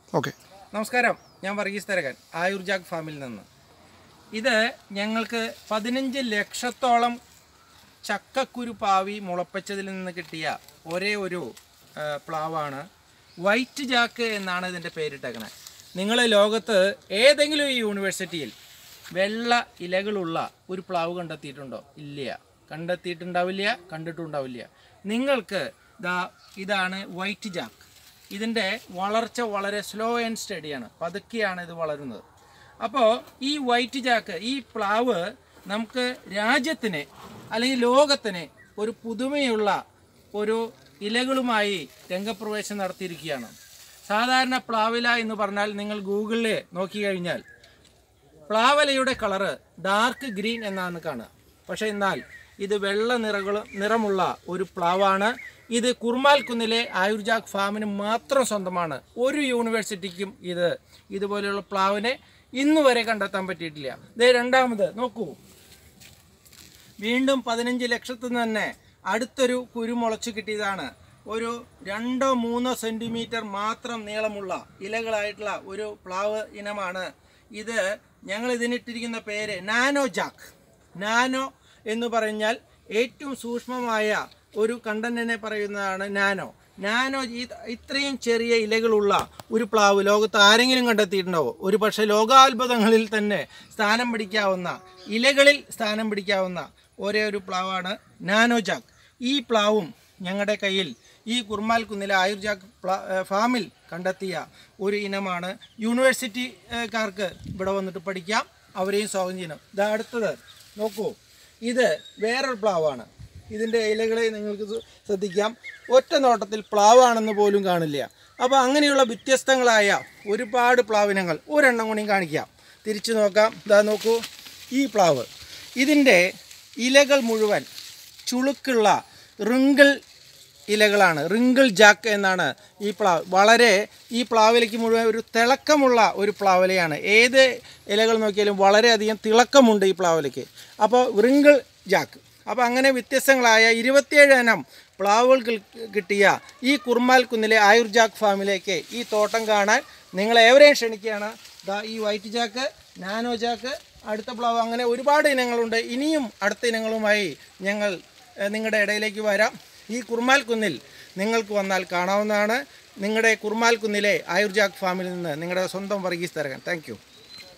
okay നമസ്കാരം ഞാൻ വർഗീസ് തരകൻ ആയുർജാഗ് ഫാമിൽ നിന്ന് ഇത് ഞങ്ങൾക്ക് പതിനഞ്ച് ലക്ഷത്തോളം ചക്കക്കുരു പാവി മുളപ്പിച്ചതിൽ നിന്ന് കിട്ടിയ ഒരേ ഒരു ആ, പ്ലാവാണ് വൈറ്റ് ജാക്ക് എന്നാണ് ഇതിൻ്റെ പേരിട്ടേക്കണത് നിങ്ങൾ ലോകത്ത് ഏതെങ്കിലും ഈ യൂണിവേഴ്സിറ്റിയിൽ വെള്ള ഇലകളുള്ള ഒരു പ്ലാവ് കണ്ടെത്തിയിട്ടുണ്ടോ ഇല്ല കണ്ടെത്തിയിട്ടുണ്ടാവില്ല കണ്ടിട്ടുണ്ടാവില്ല നിങ്ങൾക്ക് ദാ ഇതാണ് വൈറ്റ് ജാക്ക് ഇതിൻ്റെ വളർച്ച വളരെ സ്ലോ ആൻഡ് സ്റ്റഡിയാണ് പതുക്കെയാണ് ഇത് വളരുന്നത് അപ്പോൾ ഈ വൈറ്റ് ജാക്ക് ഈ പ്ലാവ് നമുക്ക് രാജ്യത്തിന് അല്ലെങ്കിൽ ലോകത്തിന് ഒരു പുതുമയുള്ള ഒരു ഇലകളുമായി രംഗപ്രവേശം നടത്തിയിരിക്കുകയാണ് സാധാരണ പ്ലാവില എന്ന് പറഞ്ഞാൽ നിങ്ങൾ ഗൂഗിളിൽ നോക്കി കഴിഞ്ഞാൽ പ്ലാവലയുടെ കളറ് ഡാർക്ക് ഗ്രീൻ എന്നാണ് കാണുക പക്ഷേ എന്നാൽ ഇത് വെള്ള നിറകൾ നിറമുള്ള ഒരു പ്ലാവാണ് ഇത് കുർമാൽ കുന്നിലെ ആയുർജാഗ് ഫാമിന് മാത്രം സ്വന്തമാണ് ഒരു യൂണിവേഴ്സിറ്റിക്കും ഇത് ഇതുപോലെയുള്ള പ്ലാവിനെ ഇന്ന് വരെ കണ്ടെത്താൻ പറ്റിയിട്ടില്ല ദേ രണ്ടാമത് നോക്കൂ വീണ്ടും പതിനഞ്ച് ലക്ഷത്തിൽ നിന്ന് തന്നെ അടുത്തൊരു കുരു മുളച്ചു കിട്ടിയതാണ് ഒരു രണ്ടോ മൂന്നോ സെൻറ്റിമീറ്റർ മാത്രം നീളമുള്ള ഇലകളായിട്ടുള്ള ഒരു പ്ലാവ് ഇനമാണ് ഇത് ഞങ്ങൾ ഇതിനിട്ടിരിക്കുന്ന പേര് നാനോ ജാക്ക് നാനോ എന്ന് പറഞ്ഞാൽ ഏറ്റവും സൂക്ഷ്മമായ ഒരു കണ്ടന്റിനെ പറയുന്നതാണ് നാനോ നാനോ ഈ- ഇത്രയും ചെറിയ ഇലകളുള്ള ഒരു പ്ലാവ് ലോകത്ത് ആരെങ്കിലും കണ്ടെത്തിയിട്ടുണ്ടാവോ ഒരു പക്ഷേ ലോകാത്ഭുതങ്ങളിൽ തന്നെ സ്ഥാനം പിടിക്കാവുന്ന ഇലകളിൽ സ്ഥാനം പിടിക്കാവുന്ന ഒരേ ഒരു പ്ലാവാണ് നാനോ ജാക്ക് ഈ പ്ലാവും ഞങ്ങളുടെ കയ്യിൽ ഈ കുർമാൽ കുന്നിലെ ആയുർജാക്ക് പ്ലാ ഏ, ഫാമിൽ കണ്ടെത്തിയ ഒരു ഇനമാണ് യൂണിവേഴ്സിറ്റിക്കാർക്ക് ഇവിടെ വന്നിട്ട് പഠിക്കാം അവരെയും സ്വാഗതം ചെയ്യണം ഇതാ അടുത്തത് നോക്കൂ ഇത് വേറൊരു പ്ലാവാണ് ഇതിൻ്റെ ഇലകളെ നിങ്ങൾക്ക് ഇത് ശ്രദ്ധിക്കാം ഒറ്റ നോട്ടത്തിൽ പ്ലാവാണെന്ന് പോലും കാണില്ല അപ്പോൾ അങ്ങനെയുള്ള വ്യത്യസ്തങ്ങളായ ഒരുപാട് പ്ലാവിനങ്ങൾ ഒരെണ്ണം കൂടിയും കാണിക്കാം തിരിച്ചു നോക്കാം ഇതാ നോക്കൂ ഈ പ്ലാവ് ഇതിൻ്റെ ഇലകൾ മുഴുവൻ ചുളുക്കുള്ള റിങ്കിൾ ഇലകളാണ് റിങ്കിൾ ജാക്ക് എന്നാണ് ഈ പ്ലാവ് വളരെ ഈ പ്ലാവിലേക്ക് മുഴുവൻ ഒരു തിളക്കമുള്ള ഒരു പ്ലാവിലയാണ് ഏത് ഇലകൾ നോക്കിയാലും വളരെയധികം തിളക്കമുണ്ട് ഈ പ്ലാവിലേക്ക് അപ്പോൾ റിങ്കിൾ ജാക്ക് അപ്പോൾ അങ്ങനെ വ്യത്യസ്തങ്ങളായ ഇരുപത്തിയേഴ് ഇനം പ്ലാവുകൾ കിൽ- കിട്ടിയ ഈ കുർമാൽ കുന്നിലെ ആയുർജാക്ക് ഫാമിലേക്ക് ഈ തോട്ടം കാണാൻ നിങ്ങളെ ഏവരെയും ക്ഷണിക്കുകയാണ് ദാ ഈ വൈറ്റ് ജാക്ക് നാനോ ജാക്ക് അടുത്ത പ്ലാവ് അങ്ങനെ ഒരുപാട് ഇനങ്ങളുണ്ട് ഇനിയും അടുത്ത ഇനങ്ങളുമായി ഞങ്ങൾ ഏഹ്, നിങ്ങളുടെ ഇടയിലേക്ക് വരാം ഈ കുർമാൽ കുന്നിൽ നിങ്ങൾക്ക് വന്നാൽ കാണാവുന്നതാണ് നിങ്ങളുടെ കുർമാൽ കുന്നിലെ ആയുർജാക്ക് ഫാമിൽ നിന്ന് നിങ്ങളുടെ സ്വന്തം വർഗീസ് തരകൻ താങ്ക് യു